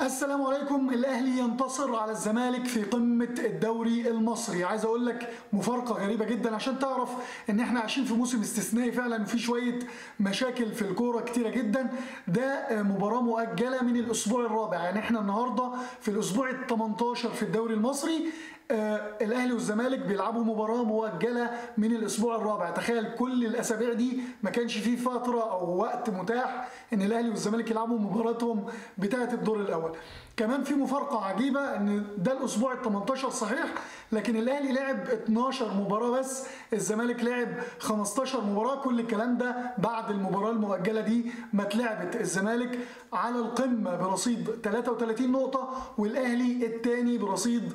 السلام عليكم الاهلي ينتصر على الزمالك في قمه الدوري المصري عايز اقول لك مفارقه غريبه جدا عشان تعرف ان احنا عايشين في موسم استثنائي فعلا وفي شويه مشاكل في الكوره كتيره جدا ده مباراه مؤجله من الاسبوع الرابع يعني احنا النهارده في الاسبوع ال 18 في الدوري المصري آه الاهلي والزمالك بيلعبوا مباراه مؤجله من الاسبوع الرابع تخيل كل الاسابيع دي ما كانش فيه فتره او وقت متاح ان الاهلي والزمالك يلعبوا مباراتهم بتاعه الدور الاول كمان في مفارقه عجيبه ان ده الاسبوع ال 18 صحيح لكن الاهلي لعب 12 مباراه بس الزمالك لعب 15 مباراه كل الكلام ده بعد المباراه المؤجله دي ما اتلعبت الزمالك على القمه برصيد 33 نقطه والاهلي الثاني برصيد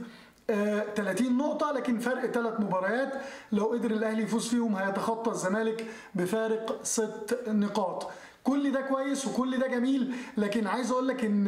30 نقطة لكن فرق ثلاث مباريات لو قدر الأهلي يفوز فيهم هيتخطى الزمالك بفارق ست نقاط كل ده كويس وكل ده جميل لكن عايز اقول لك ان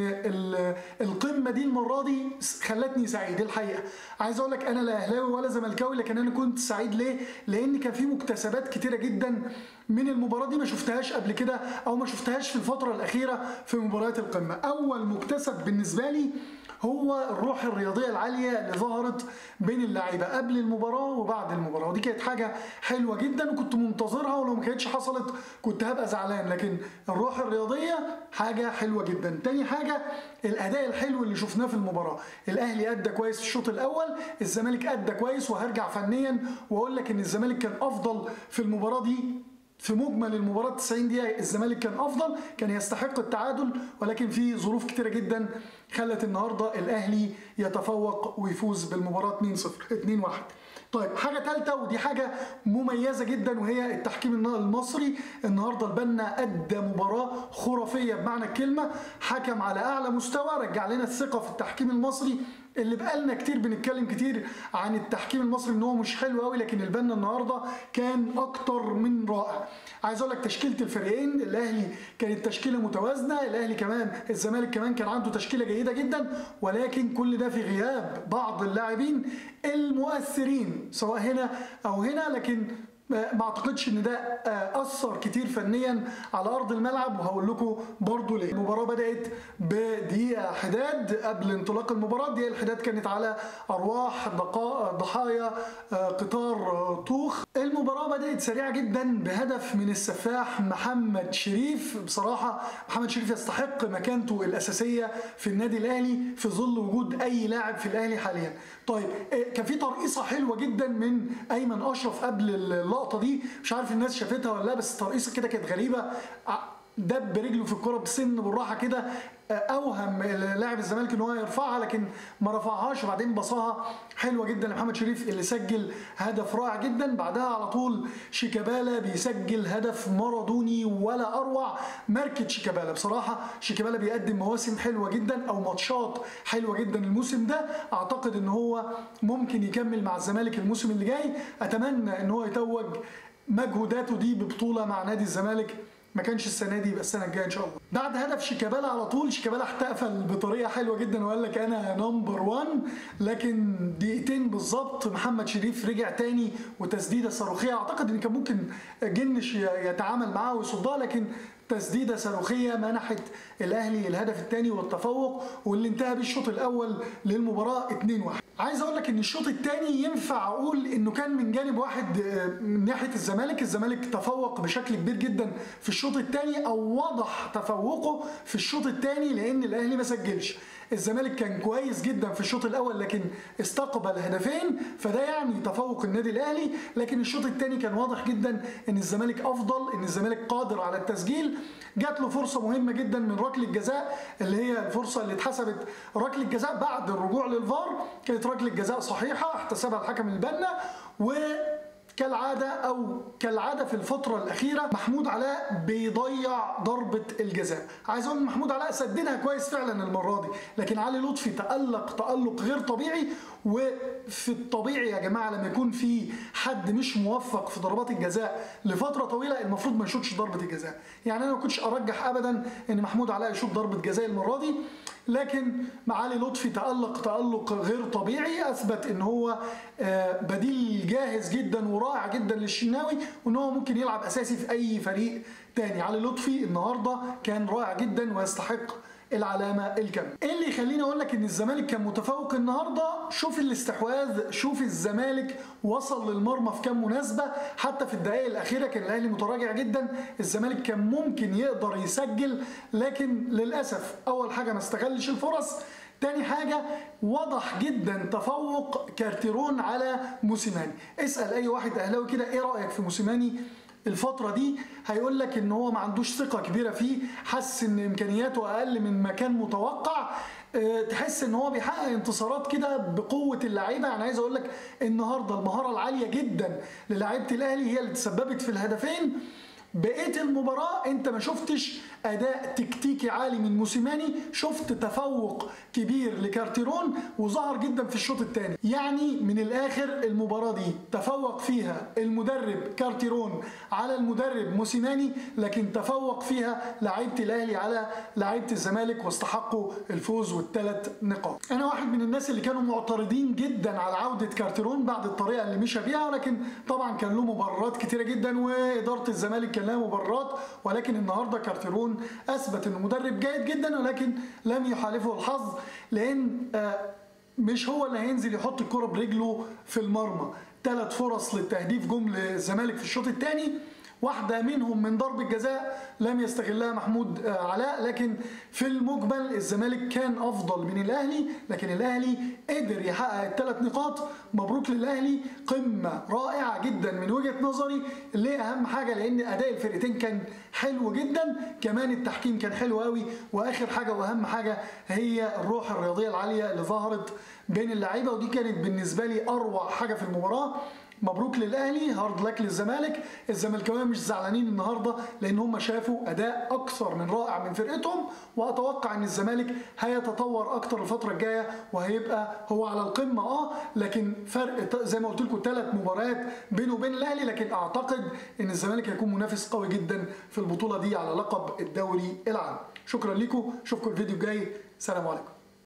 القمه دي المره دي خلتني سعيد الحقيقه عايز اقول لك انا لا اهلاوي ولا زملكاوي لكن انا كنت سعيد ليه لان كان في مكتسبات كتيره جدا من المباراه دي ما شفتهاش قبل كده او ما شفتهاش في الفتره الاخيره في مباريات القمه اول مكتسب بالنسبه لي هو الروح الرياضيه العاليه اللي ظهرت بين اللعيبه قبل المباراه وبعد المباراه ودي كانت حاجه حلوه جدا وكنت منتظرها ولو ما كانتش حصلت كنت هبقى زعلان لكن الروح الرياضيه حاجه حلوه جدا تاني حاجه الاداء الحلو اللي شفناه في المباراه الاهلي ادى كويس في الشوط الاول الزمالك ادى كويس وهرجع فنيا واقول لك ان الزمالك كان افضل في المباراه دي في مجمل المباراة 90 دقيقة الزمالك كان أفضل كان يستحق التعادل ولكن في ظروف كتيرة جدا خلت النهاردة الأهلي يتفوق ويفوز بالمباراة 2-0 2-1 طيب حاجة ثالثة ودي حاجة مميزة جدا وهي التحكيم المصري النهاردة البنا أدى مباراة خرافية بمعنى الكلمة حكم على أعلى مستوى رجع لنا الثقة في التحكيم المصري اللي بقالنا كتير بنتكلم كتير عن التحكيم المصري ان هو مش حلو قوي لكن البنا النهارده كان اكتر من رائع عايز اقول لك تشكيله الفريقين الاهلي كانت تشكيله متوازنه الاهلي كمان الزمالك كمان كان عنده تشكيله جيده جدا ولكن كل ده في غياب بعض اللاعبين المؤثرين سواء هنا او هنا لكن ما اعتقدش ان ده اثر كتير فنيا على ارض الملعب وهقول لكم برضو ليه المباراه بدات بدقيقه حداد قبل انطلاق المباراه دقيقه الحداد كانت على ارواح ضحايا قطار طوخ المباراه بدات سريعه جدا بهدف من السفاح محمد شريف بصراحه محمد شريف يستحق مكانته الاساسيه في النادي الاهلي في ظل وجود اي لاعب في الاهلي حاليا طيب كان في ترقيصه حلوه جدا من ايمن اشرف قبل اللقطه دي مش عارف الناس شافتها ولا لا بس الترقيصه كده كانت غريبه دب رجله في الكره بسن بالراحه كده اوهم لاعب الزمالك ان هو يرفعها لكن ما رفعهاش وبعدين بصاها حلوه جدا لمحمد شريف اللي سجل هدف رائع جدا بعدها على طول شيكابالا بيسجل هدف مارادوني ولا اروع ماركه شيكابالا بصراحه شيكابالا بيقدم مواسم حلوه جدا او ماتشات حلوه جدا الموسم ده اعتقد ان هو ممكن يكمل مع الزمالك الموسم اللي جاي اتمنى ان هو يتوج مجهوداته دي ببطوله مع نادي الزمالك ما كانش السنه دي يبقى السنه الجايه ان شاء الله بعد هدف شيكابالا على طول شيكابالا احتفل بطريقه حلوه جدا وقال لك انا نمبر 1 لكن دقيقتين بالظبط محمد شريف رجع تاني وتسديده صاروخيه اعتقد ان كان ممكن جنش يتعامل معاه ويصدها لكن تسديده صاروخيه منحت الاهلي الهدف الثاني والتفوق واللي انتهى بالشوط الاول للمباراه 2-1 عايز اقول لك ان الشوط الثاني ينفع اقول انه كان من جانب واحد من ناحيه الزمالك الزمالك تفوق بشكل كبير جدا في الشوط الثاني او وضح تفوقه في الشوط الثاني لان الاهلي ما سجلش الزمالك كان كويس جدا في الشوط الاول لكن استقبل هدفين فده يعني تفوق النادي الاهلي لكن الشوط الثاني كان واضح جدا ان الزمالك افضل ان الزمالك قادر على التسجيل جات له فرصه مهمه جدا من ركله جزاء اللي هي الفرصه اللي اتحسبت ركله جزاء بعد الرجوع للفار كانت ركله جزاء صحيحه احتسبها الحكم البنا و كالعادة أو كالعادة في الفترة الأخيرة محمود علاء بيضيع ضربة الجزاء عايز أقول محمود علاء سددها كويس فعلا المرة دي لكن علي لطفي تألق تألق غير طبيعي وفي الطبيعي يا جماعة لما يكون في حد مش موفق في ضربات الجزاء لفترة طويلة المفروض ما يشوطش ضربة الجزاء يعني أنا ما كنتش أرجح أبدا إن محمود علاء يشوط ضربة جزاء المرة دي لكن معالي لطفي تألق تألق غير طبيعي أثبت إن هو بديل جاهز جدا ورائع جدا للشناوي وإن هو ممكن يلعب أساسي في أي فريق تاني علي لطفي النهاردة كان رائع جدا ويستحق العلامه الكامله ايه اللي يخليني اقول لك ان الزمالك كان متفوق النهارده شوف الاستحواذ شوف الزمالك وصل للمرمى في كام مناسبه حتى في الدقائق الاخيره كان الاهلي متراجع جدا الزمالك كان ممكن يقدر يسجل لكن للاسف اول حاجه ما استغلش الفرص تاني حاجة واضح جدا تفوق كارتيرون على موسيماني اسأل أي واحد أهلاوي كده إيه رأيك في موسيماني الفترة دي هيقول لك ان هو ما عندوش ثقة كبيرة فيه حس ان امكانياته اقل من ما كان متوقع أه تحس ان هو بيحقق انتصارات كده بقوة اللعيبة يعني عايز اقول لك النهاردة المهارة العالية جدا للاعيبة الاهلي هي اللي تسببت في الهدفين بقيه المباراه انت ما شفتش اداء تكتيكي عالي من موسيماني شفت تفوق كبير لكارتيرون وظهر جدا في الشوط الثاني يعني من الاخر المباراه دي تفوق فيها المدرب كارتيرون على المدرب موسيماني لكن تفوق فيها لعيبه الاهلي على لعيبه الزمالك واستحقوا الفوز والثلاث نقاط انا واحد من الناس اللي كانوا معترضين جدا على عوده كارتيرون بعد الطريقه اللي مشى بيها ولكن طبعا كان له مبررات كتيره جدا واداره الزمالك كان لها مبررات ولكن النهارده كارتيرون اثبت انه مدرب جيد جدا ولكن لم يحالفه الحظ لان مش هو اللي هينزل يحط الكره برجله في المرمى ثلاث فرص للتهديف جم للزمالك في الشوط الثاني واحدة منهم من ضربة جزاء لم يستغلها محمود علاء لكن في المجمل الزمالك كان أفضل من الأهلي لكن الأهلي قدر يحقق الثلاث نقاط مبروك للأهلي قمة رائعة جدا من وجهة نظري اللي أهم حاجة لأن أداء الفرقتين كان حلو جدا كمان التحكيم كان حلو قوي وآخر حاجة وأهم حاجة هي الروح الرياضية العالية اللي ظهرت بين اللعيبة ودي كانت بالنسبة لي أروع حاجة في المباراة مبروك للاهلي هارد لك للزمالك الزملكاويه مش زعلانين النهارده لان هم شافوا اداء اكثر من رائع من فرقتهم واتوقع ان الزمالك هيتطور اكتر الفتره الجايه وهيبقى هو على القمه اه لكن فرق زي ما قلت لكم ثلاث مباريات بينه وبين الاهلي لكن اعتقد ان الزمالك هيكون منافس قوي جدا في البطوله دي على لقب الدوري العام شكرا لكم اشوفكم الفيديو الجاي سلام عليكم